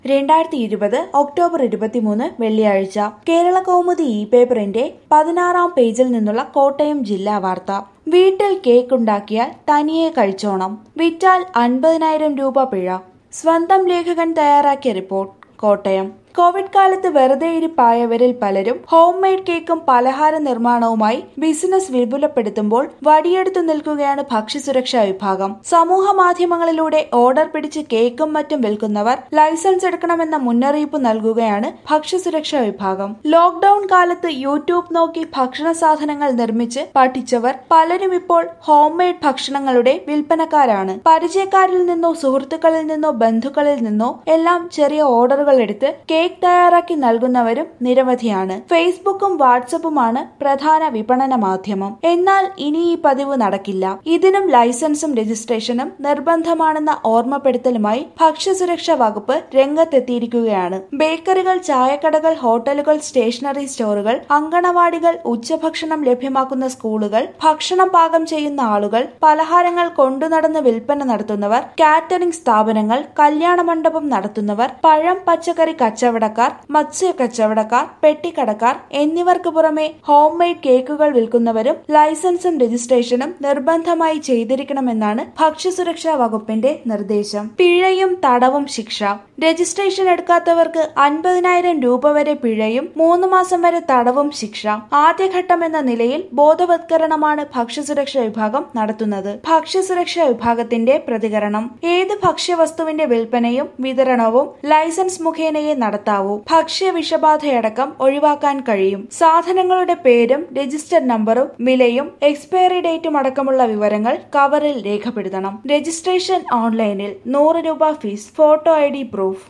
രണ്ടായിരത്തി ഇരുപത് ഒക്ടോബർ ഇരുപത്തിമൂന്ന് വെള്ളിയാഴ്ച കേരള കൗമുദി ഇ പേപ്പറിന്റെ പതിനാറാം പേജിൽ നിന്നുള്ള കോട്ടയം ജില്ലാ വാർത്ത വീട്ടിൽ കേക്ക് ഉണ്ടാക്കിയാൽ തനിയെ കഴിച്ചോണം വിറ്റാൽ അൻപതിനായിരം രൂപ പിഴ സ്വന്തം ലേഖകൻ തയ്യാറാക്കിയ റിപ്പോർട്ട് കോട്ടയം കോവിഡ് കാലത്ത് വെറുതെ ഇരിപ്പായവരിൽ പലരും ഹോം മെയ്ഡ് കേക്കും പലഹാര നിർമ്മാണവുമായി ബിസിനസ് വിപുലപ്പെടുത്തുമ്പോൾ വടിയെടുത്തു നിൽക്കുകയാണ് ഭക്ഷ്യസുരക്ഷാ വിഭാഗം സമൂഹ മാധ്യമങ്ങളിലൂടെ ഓർഡർ പിടിച്ച് കേക്കും മറ്റും വിൽക്കുന്നവർ ലൈസൻസ് എടുക്കണമെന്ന മുന്നറിയിപ്പ് നൽകുകയാണ് ഭക്ഷ്യസുരക്ഷാ വിഭാഗം ലോക്ഡൌൺ കാലത്ത് യൂട്യൂബ് നോക്കി ഭക്ഷണ സാധനങ്ങൾ നിർമ്മിച്ച് പഠിച്ചവർ പലരും ഇപ്പോൾ ഹോം മെയ്ഡ് ഭക്ഷണങ്ങളുടെ വിൽപ്പനക്കാരാണ് പരിചയക്കാരിൽ നിന്നോ സുഹൃത്തുക്കളിൽ നിന്നോ ബന്ധുക്കളിൽ നിന്നോ എല്ലാം ചെറിയ ഓർഡറുകൾ എടുത്ത് കേക്ക് തയ്യാറാക്കി നൽകുന്നവരും നിരവധിയാണ് ഫേസ്ബുക്കും വാട്സപ്പുമാണ് പ്രധാന വിപണന മാധ്യമം എന്നാൽ ഇനി ഈ പതിവ് നടക്കില്ല ഇതിനും ലൈസൻസും രജിസ്ട്രേഷനും നിർബന്ധമാണെന്ന ഓർമ്മപ്പെടുത്തലുമായി ഭക്ഷ്യസുരക്ഷാ വകുപ്പ് രംഗത്തെത്തിയിരിക്കുകയാണ് ബേക്കറികൾ ചായക്കടകൾ ഹോട്ടലുകൾ സ്റ്റേഷനറി സ്റ്റോറുകൾ അങ്കണവാടികൾ ഉച്ചഭക്ഷണം ലഭ്യമാക്കുന്ന സ്കൂളുകൾ ഭക്ഷണം പാകം ചെയ്യുന്ന ആളുകൾ പലഹാരങ്ങൾ കൊണ്ടുനടന്ന് വിൽപ്പന നടത്തുന്നവർ കാറ്ററിംഗ് സ്ഥാപനങ്ങൾ കല്യാണ മണ്ഡപം നടത്തുന്നവർ പഴം പച്ചക്കറി കച്ചവടക്കാർ മത്സ്യ കച്ചവടക്കാർ പെട്ടിക്കടക്കാർ എന്നിവർക്ക് പുറമെ ഹോം മെയ്ഡ് കേക്കുകൾ വിൽക്കുന്നവരും ലൈസൻസും രജിസ്ട്രേഷനും നിർബന്ധമായി ചെയ്തിരിക്കണമെന്നാണ് ഭക്ഷ്യസുരക്ഷാ വകുപ്പിന്റെ നിർദ്ദേശം പിഴയും തടവും ശിക്ഷ രജിസ്ട്രേഷൻ എടുക്കാത്തവർക്ക് അൻപതിനായിരം രൂപ വരെ പിഴയും മൂന്ന് മാസം വരെ തടവും ശിക്ഷ ആദ്യഘട്ടം എന്ന നിലയിൽ ബോധവത്കരണമാണ് ഭക്ഷ്യസുരക്ഷാ വിഭാഗം നടത്തുന്നത് ഭക്ഷ്യസുരക്ഷാ വിഭാഗത്തിന്റെ പ്രതികരണം ഏത് ഭക്ഷ്യവസ്തുവിന്റെ വിൽപ്പനയും വിതരണവും ലൈസൻസ് മുഖേനയെ നടത്താവൂ ഭക്ഷ്യ വിഷബാധയടക്കം ഒഴിവാക്കാൻ കഴിയും സാധനങ്ങളുടെ പേരും രജിസ്റ്റർ നമ്പറും വിലയും എക്സ്പയറി ഡേറ്റും അടക്കമുള്ള വിവരങ്ങൾ കവറിൽ രേഖപ്പെടുത്തണം രജിസ്ട്രേഷൻ ഓൺലൈനിൽ നൂറ് രൂപ fees photo I D proof